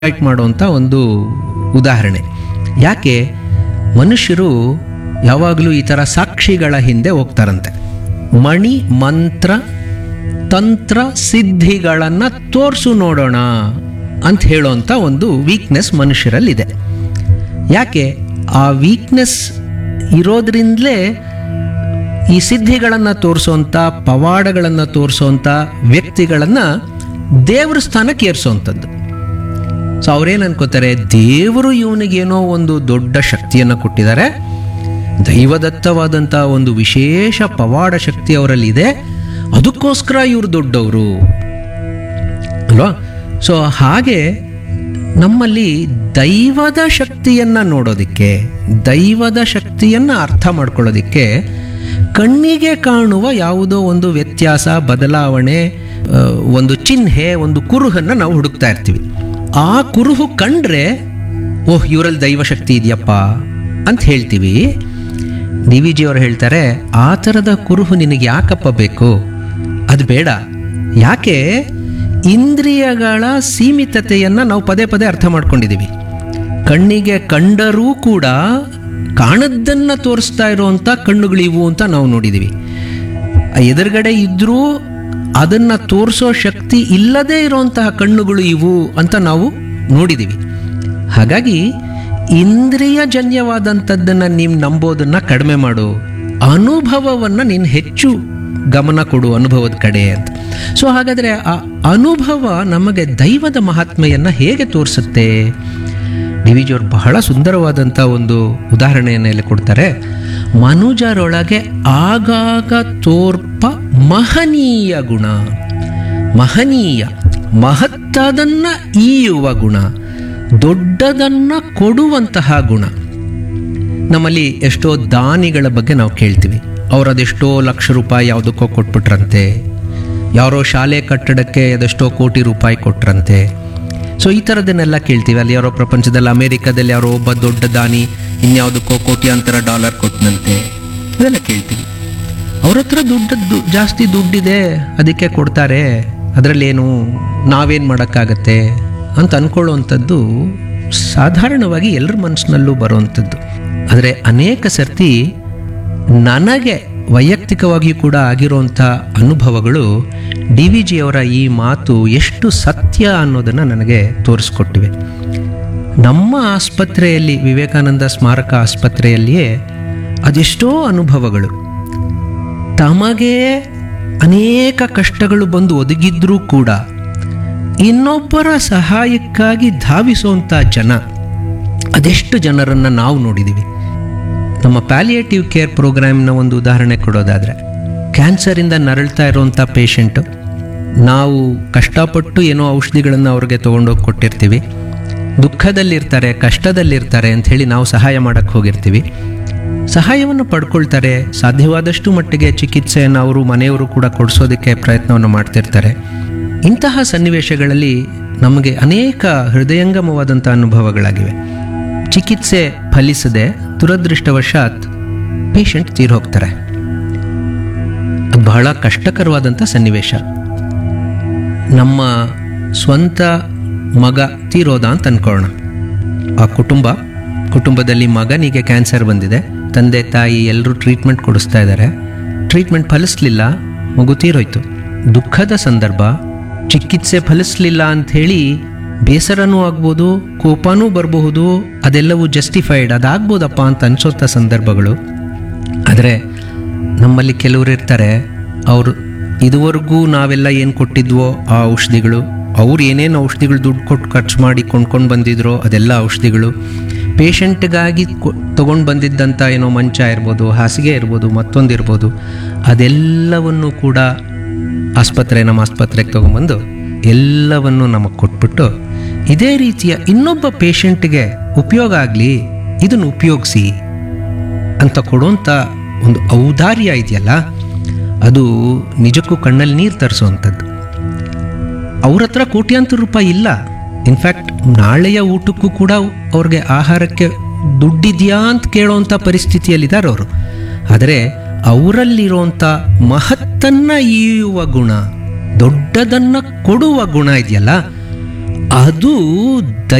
fight ಮಾಡುವಂಥ ಒಂದು ಉದಾಹರಣೆ ಯಾಕೆ ಮನುಷ್ಯರು ಯಾವಾಗಲೂ ಈ ಥರ ಸಾಕ್ಷಿಗಳ ಹಿಂದೆ ಹೋಗ್ತಾರಂತೆ ಮಣಿ ಮಂತ್ರ ತಂತ್ರ ಸಿದ್ಧಿಗಳನ್ನು ತೋರಿಸು ನೋಡೋಣ ಅಂತ ಹೇಳೋಂಥ ಒಂದು ವೀಕ್ನೆಸ್ ಮನುಷ್ಯರಲ್ಲಿದೆ ಯಾಕೆ ಆ ವೀಕ್ನೆಸ್ ಇರೋದ್ರಿಂದಲೇ ಈ ಸಿದ್ಧಿಗಳನ್ನು ತೋರಿಸೋಂಥ ಪವಾಡಗಳನ್ನು ತೋರಿಸೋಂಥ ವ್ಯಕ್ತಿಗಳನ್ನು ದೇವ್ರ ಸ್ಥಾನಕ್ಕೆ ಏರಿಸೋವಂಥದ್ದು ಸೊ ಅವ್ರೇನು ಅನ್ಕೋತಾರೆ ದೇವರು ಇವನಿಗೇನೋ ಒಂದು ದೊಡ್ಡ ಶಕ್ತಿಯನ್ನು ಕೊಟ್ಟಿದ್ದಾರೆ ದೈವದತ್ತವಾದಂಥ ಒಂದು ವಿಶೇಷ ಪವಾಡ ಶಕ್ತಿ ಅವರಲ್ಲಿದೆ ಅದಕ್ಕೋಸ್ಕರ ಇವರು ದೊಡ್ಡವರು ಅಲ್ವಾ ಸೊ ಹಾಗೆ ನಮ್ಮಲ್ಲಿ ದೈವದ ಶಕ್ತಿಯನ್ನು ನೋಡೋದಕ್ಕೆ ದೈವದ ಶಕ್ತಿಯನ್ನು ಅರ್ಥ ಮಾಡ್ಕೊಳ್ಳೋದಕ್ಕೆ ಕಣ್ಣಿಗೆ ಕಾಣುವ ಯಾವುದೋ ಒಂದು ವ್ಯತ್ಯಾಸ ಬದಲಾವಣೆ ಆ, ಒಂದು ಚಿಹ್ನೆ ಒಂದು ಕುರುಹನ್ನು ನಾವು ಹುಡುಕ್ತಾ ಇರ್ತೀವಿ ಆ ಕುರುಹು ಕಂಡ್ರೆ ಓಹ್ ಇವರಲ್ಲಿ ದೈವಶಕ್ತಿ ಇದೆಯಪ್ಪ ಅಂತ ಹೇಳ್ತೀವಿ ಡಿ ವಿ ಜಿಯವರು ಹೇಳ್ತಾರೆ ಆ ಥರದ ಕುರುಹು ನಿನಗೆ ಯಾಕಪ್ಪ ಬೇಕು ಅದು ಬೇಡ ಯಾಕೆ ಇಂದ್ರಿಯಗಳ ಸೀಮಿತತೆಯನ್ನು ನಾವು ಪದೇ ಪದೇ ಅರ್ಥ ಮಾಡ್ಕೊಂಡಿದ್ದೀವಿ ಕಣ್ಣಿಗೆ ಕಂಡರೂ ಕೂಡ ಕಾಣದ್ದನ್ನು ತೋರಿಸ್ತಾ ಇರುವಂಥ ಕಣ್ಣುಗಳಿವು ಅಂತ ನಾವು ನೋಡಿದ್ದೀವಿ ಆ ಎದುರುಗಡೆ ಇದ್ದರೂ ಅದನ್ನು ತೋರಿಸೋ ಶಕ್ತಿ ಇಲ್ಲದೇ ಇರುವಂತಹ ಕಣ್ಣುಗಳು ಇವು ಅಂತ ನಾವು ನೋಡಿದ್ದೀವಿ ಹಾಗಾಗಿ ಇಂದ್ರಿಯಜನ್ಯವಾದಂಥದ್ದನ್ನು ನೀವು ನಂಬೋದನ್ನು ಕಡಿಮೆ ಮಾಡು ಅನುಭವವನ್ನು ನೀನು ಹೆಚ್ಚು ಗಮನ ಕೊಡು ಅನುಭವದ ಕಡೆ ಅಂತ ಸೊ ಹಾಗಾದರೆ ಆ ಅನುಭವ ನಮಗೆ ದೈವದ ಮಹಾತ್ಮೆಯನ್ನು ಹೇಗೆ ತೋರಿಸುತ್ತೆ ಡಿ ವಿ ಜಿಯವರು ಬಹಳ ಸುಂದರವಾದಂಥ ಒಂದು ಉದಾಹರಣೆಯನ್ನು ಇಲ್ಲಿ ಕೊಡ್ತಾರೆ ಮನುಜರೊಳಗೆ ಆಗಾಗ ತೋರ್ಪ ಮಹನೀಯ ಗುಣ ಮಹನೀಯ ಮಹತ್ತದನ್ನ ಈಯುವ ಗುಣ ದೊಡ್ಡದನ್ನ ಕೊಡುವಂತಹ ಗುಣ ನಮ್ಮಲ್ಲಿ ಎಷ್ಟೋ ದಾನಿಗಳ ಬಗ್ಗೆ ನಾವು ಕೇಳ್ತೀವಿ ಅವ್ರು ಅದೆಷ್ಟೋ ಲಕ್ಷ ರೂಪಾಯಿ ಯಾವುದಕ್ಕೋ ಕೊಟ್ಬಿಟ್ರಂತೆ ಯಾರೋ ಶಾಲೆ ಕಟ್ಟಡಕ್ಕೆ ಅದೆಷ್ಟೋ ಕೋಟಿ ರೂಪಾಯಿ ಕೊಟ್ರಂತೆ ಸೊ ಈ ಥರದನ್ನೆಲ್ಲ ಕೇಳ್ತೀವಿ ಅಲ್ಲಿ ಯಾರೋ ಪ್ರಪಂಚದಲ್ಲಿ ಅಮೇರಿಕಾದಲ್ಲಿ ಯಾರೋ ಒಬ್ಬ ದೊಡ್ಡ ದಾನಿ ಇನ್ಯಾವುದಕ್ಕೋ ಕೋಟ್ಯಾಂತರ ಡಾಲರ್ ಕೊಟ್ಟನಂತೆ ಅದೆಲ್ಲ ಕೇಳ್ತೀವಿ ಅವ್ರ ಹತ್ರ ದುಡ್ಡು ಜಾಸ್ತಿ ದುಡ್ಡಿದೆ ಅದಕ್ಕೆ ಕೊಡ್ತಾರೆ ಅದರಲ್ಲೇನು ನಾವೇನು ಮಾಡೋಕ್ಕಾಗತ್ತೆ ಅಂತ ಅಂದ್ಕೊಳ್ಳುವಂಥದ್ದು ಸಾಧಾರಣವಾಗಿ ಎಲ್ಲರ ಮನಸ್ಸಿನಲ್ಲೂ ಬರುವಂಥದ್ದು ಆದರೆ ಅನೇಕ ಸರ್ತಿ ನನಗೆ ವೈಯಕ್ತಿಕವಾಗಿಯೂ ಕೂಡ ಆಗಿರುವಂಥ ಅನುಭವಗಳು ಡಿ ವಿ ಜಿಯವರ ಈ ಮಾತು ಎಷ್ಟು ಸತ್ಯ ಅನ್ನೋದನ್ನು ನನಗೆ ತೋರಿಸ್ಕೊಟ್ಟಿವೆ ನಮ್ಮ ಆಸ್ಪತ್ರೆಯಲ್ಲಿ ವಿವೇಕಾನಂದ ಸ್ಮಾರಕ ಆಸ್ಪತ್ರೆಯಲ್ಲಿಯೇ ಅದೆಷ್ಟೋ ಅನುಭವಗಳು ತಮಗೆ ಅನೇಕ ಕಷ್ಟಗಳು ಬಂದು ಒದಗಿದ್ರೂ ಕೂಡ ಇನ್ನೊಬ್ಬರ ಸಹಾಯಕ್ಕಾಗಿ ಧಾವಿಸುವಂಥ ಜನ ಅದೆಷ್ಟು ಜನರನ್ನು ನಾವು ನೋಡಿದ್ದೀವಿ ನಮ್ಮ ಪ್ಯಾಲಿಯೇಟಿವ್ ಕೇರ್ ಪ್ರೋಗ್ರಾಮ್ನ ಒಂದು ಉದಾಹರಣೆ ಕೊಡೋದಾದರೆ ಕ್ಯಾನ್ಸರಿಂದ ನರಳ್ತಾ ಇರುವಂಥ ಪೇಷಂಟು ನಾವು ಕಷ್ಟಪಟ್ಟು ಏನೋ ಔಷಧಿಗಳನ್ನು ಅವ್ರಿಗೆ ತೊಗೊಂಡೋಗಿ ಕೊಟ್ಟಿರ್ತೀವಿ ದುಃಖದಲ್ಲಿರ್ತಾರೆ ಕಷ್ಟದಲ್ಲಿರ್ತಾರೆ ಅಂಥೇಳಿ ನಾವು ಸಹಾಯ ಮಾಡೋಕ್ಕೆ ಹೋಗಿರ್ತೀವಿ ಸಹಾಯವನ್ನು ಪಡ್ಕೊಳ್ತಾರೆ ಸಾಧ್ಯವಾದಷ್ಟು ಮಟ್ಟಿಗೆ ಚಿಕಿತ್ಸೆಯನ್ನು ಅವರು ಮನೆಯವರು ಕೂಡ ಕೊಡಿಸೋದಕ್ಕೆ ಪ್ರಯತ್ನವನ್ನು ಮಾಡ್ತಿರ್ತಾರೆ ಇಂತಹ ಸನ್ನಿವೇಶಗಳಲ್ಲಿ ನಮಗೆ ಅನೇಕ ಹೃದಯಂಗಮವಾದಂಥ ಅನುಭವಗಳಾಗಿವೆ ಚಿಕಿತ್ಸೆ ಫಲಿಸದೆ ದುರದೃಷ್ಟವಶಾತ್ ಪೇಷಂಟ್ ತೀರ್ ಹೋಗ್ತಾರೆ ಅದು ಬಹಳ ಕಷ್ಟಕರವಾದಂಥ ಸನ್ನಿವೇಶ ನಮ್ಮ ಸ್ವಂತ ಮಗ ತೀರೋದ ಅಂತ ಅನ್ಕೊಳ್ಳೋಣ ಆ ಕುಟುಂಬ ಕುಟುಂಬದಲ್ಲಿ ಮಗನಿಗೆ ಕ್ಯಾನ್ಸರ್ ಬಂದಿದೆ ತಂದೆ ತಾಯಿ ಎಲ್ಲರೂ ಟ್ರೀಟ್ಮೆಂಟ್ ಕೊಡಿಸ್ತಾ ಇದ್ದಾರೆ ಟ್ರೀಟ್ಮೆಂಟ್ ಫಲಿಸ್ಲಿಲ್ಲ ಮಗು ತೀರೋಯ್ತು ದುಃಖದ ಸಂದರ್ಭ ಚಿಕಿತ್ಸೆ ಫಲಿಸ್ಲಿಲ್ಲ ಅಂಥೇಳಿ ಬೇಸರನೂ ಆಗ್ಬೋದು ಕೋಪನೂ ಬರಬಹುದು ಅದೆಲ್ಲವೂ ಜಸ್ಟಿಫೈಡ್ ಅದಾಗ್ಬೋದಪ್ಪ ಅಂತ ಅನ್ಸೋಂಥ ಸಂದರ್ಭಗಳು ಆದರೆ ನಮ್ಮಲ್ಲಿ ಕೆಲವರು ಇರ್ತಾರೆ ಅವರು ಇದುವರೆಗೂ ನಾವೆಲ್ಲ ಏನು ಕೊಟ್ಟಿದ್ವೋ ಆ ಔಷಧಿಗಳು ಅವ್ರು ಏನೇನು ಔಷಧಿಗಳು ದುಡ್ಡು ಕೊಟ್ಟು ಖರ್ಚು ಮಾಡಿ ಕೊಂಡ್ಕೊಂಡು ಬಂದಿದ್ರೋ ಅದೆಲ್ಲ ಔಷಧಿಗಳು ಪೇಷಂಟ್ಗಾಗಿ ತೊಗೊಂಡು ಬಂದಿದ್ದಂಥ ಏನೋ ಮಂಚ ಇರ್ಬೋದು ಹಾಸಿಗೆ ಇರ್ಬೋದು ಮತ್ತೊಂದು ಇರ್ಬೋದು ಅದೆಲ್ಲವನ್ನು ಕೂಡ ಆಸ್ಪತ್ರೆ ನಮ್ಮ ಆಸ್ಪತ್ರೆಗೆ ತೊಗೊಂಬಂದು ಎಲ್ಲವನ್ನು ನಮಗೆ ಕೊಟ್ಬಿಟ್ಟು ಇದೇ ರೀತಿಯ ಇನ್ನೊಬ್ಬ ಪೇಷಂಟ್ಗೆ ಉಪಯೋಗ ಆಗಲಿ ಇದನ್ನು ಉಪಯೋಗಿಸಿ ಅಂತ ಕೊಡುವಂಥ ಒಂದು ಔದಾರ್ಯ ಇದೆಯಲ್ಲ ಅದು ನಿಜಕ್ಕೂ ಕಣ್ಣಲ್ಲಿ ನೀರು ತರಿಸುವಂಥದ್ದು ಅವ್ರ ಹತ್ರ ಕೋಟ್ಯಾಂತರ ರೂಪಾಯಿ ಇಲ್ಲ ಇನ್ಫ್ಯಾಕ್ಟ್ ನಾಳೆಯ ಊಟಕ್ಕೂ ಕೂಡ ಅವ್ರಿಗೆ ಆಹಾರಕ್ಕೆ ದುಡ್ಡಿದೆಯಾ ಅಂತ ಕೇಳೋವಂಥ ಪರಿಸ್ಥಿತಿಯಲ್ಲಿದ್ದಾರೆ ಅವರು ಆದರೆ ಅವರಲ್ಲಿರುವಂಥ ಮಹತ್ತನ್ನ ಈಯುವ ಗುಣ ದೊಡ್ಡದನ್ನು ಕೊಡುವ ಗುಣ ಇದೆಯಲ್ಲ ಅದು